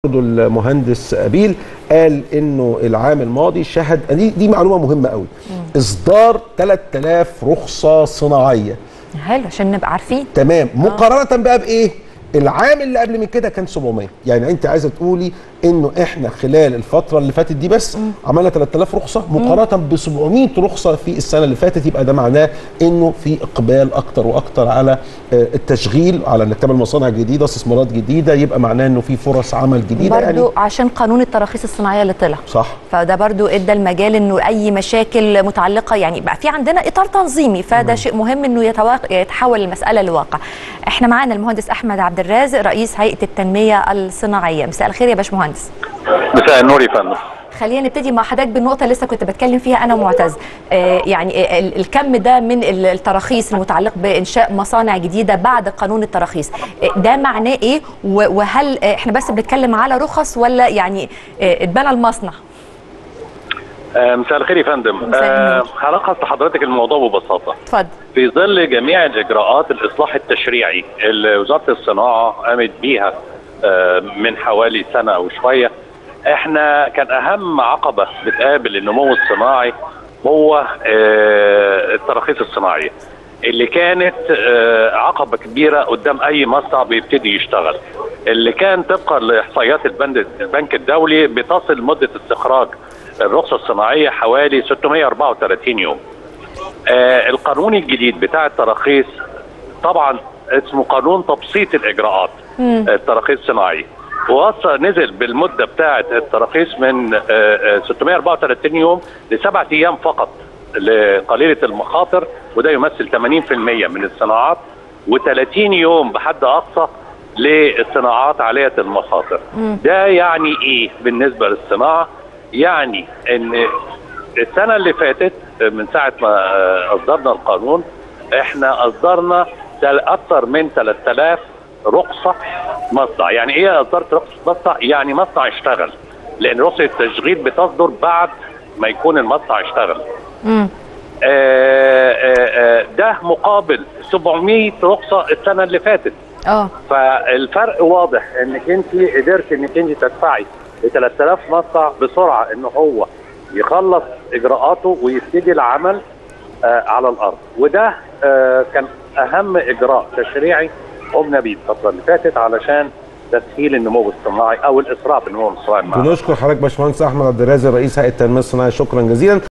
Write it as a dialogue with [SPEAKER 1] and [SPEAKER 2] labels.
[SPEAKER 1] برضه المهندس أبيل قال انه العام الماضي شهد دي, دي معلومه مهمه قوي اصدار 3000 رخصه صناعيه
[SPEAKER 2] حلو عشان نبقى عارفين
[SPEAKER 1] تمام مقارنه بقى بايه العام اللي قبل من كده كان 700 يعني انت عايزه تقولي انه احنا خلال الفتره اللي فاتت دي بس عملنا 3000 رخصه مقارنه ب 700 رخصه في السنه اللي فاتت يبقى ده معناه انه في اقبال اكتر واكتر على آه، التشغيل على انك تعمل مصانع جديده استثمارات جديده يبقى معناه انه في فرص عمل جديده
[SPEAKER 2] برضو
[SPEAKER 1] يعني
[SPEAKER 2] عشان قانون التراخيص الصناعيه اللي طلع
[SPEAKER 1] صح
[SPEAKER 2] فده برضو ادى المجال انه اي مشاكل متعلقه يعني بقى في عندنا اطار تنظيمي فده شيء مهم انه يتواق... يتحول المساله لواقع احنا معانا المهندس احمد عبد الرازق رئيس هيئه التنميه الصناعيه مساء الخير يا باشمهندس
[SPEAKER 3] مساء النور يا فندم
[SPEAKER 2] خلينا نبتدي مع حضرتك بالنقطه اللي لسه كنت بتكلم فيها انا ومعتز آه يعني آه، ال- الكم ده من ال- التراخيص المتعلق بانشاء مصانع جديده بعد قانون التراخيص آه، ده معناه ايه و- وهل آه، احنا بس بنتكلم على رخص ولا يعني آه، اتبنى المصنع
[SPEAKER 3] آه، مساء الخير يا فندم
[SPEAKER 2] مساء
[SPEAKER 3] آه،
[SPEAKER 2] النور.
[SPEAKER 3] هلخص لحضرتك الموضوع ببساطه
[SPEAKER 2] اتفضل
[SPEAKER 3] في ظل جميع الاجراءات الاصلاح التشريعي اللي وزاره الصناعه قامت بيها آه، من حوالي سنه او شويه احنا كان اهم عقبه بتقابل النمو الصناعي هو آه، التراخيص الصناعيه اللي كانت آه، عقبه كبيره قدام اي مصنع بيبتدي يشتغل اللي كان طبقا لاحصائيات البند- البنك الدولي بتصل مده استخراج الرخصه الصناعيه حوالي 634 يوم آه القانون الجديد بتاع التراخيص طبعا اسمه قانون تبسيط الاجراءات آه، التراخيص الصناعيه وصل نزل بالمده بتاعه التراخيص من آه، آه، 634 يوم لسبعة ايام فقط لقليله المخاطر وده يمثل 80% من الصناعات و30 يوم بحد اقصى للصناعات عاليه المخاطر ده يعني ايه بالنسبه للصناعه يعني ان السنه اللي فاتت من ساعه ما آه، اصدرنا القانون احنا اصدرنا تل- اكثر من 3000 رخصه مصنع يعني ايه اصدرت رخصه مصنع يعني مصنع اشتغل لان رخصه التشغيل بتصدر بعد ما يكون المصنع اشتغل
[SPEAKER 2] امم
[SPEAKER 3] آه، آه، آه، ده مقابل 700 رخصه السنه اللي فاتت
[SPEAKER 2] اه
[SPEAKER 3] فالفرق واضح انك انت قدرت انك انت تدفعي ل 3000 مصنع بسرعه ان هو يخلص اجراءاته ويبتدي العمل آه على الارض وده آه كان اهم اجراء تشريعي قمنا بيه الفتره اللي فاتت علشان تسهيل النمو الصناعي او الاسراع بالنمو الصناعي معنا.
[SPEAKER 1] بنشكر حضرتك باشمهندس احمد عبد الرازق رئيس هيئه التنميه الصناعيه شكرا جزيلا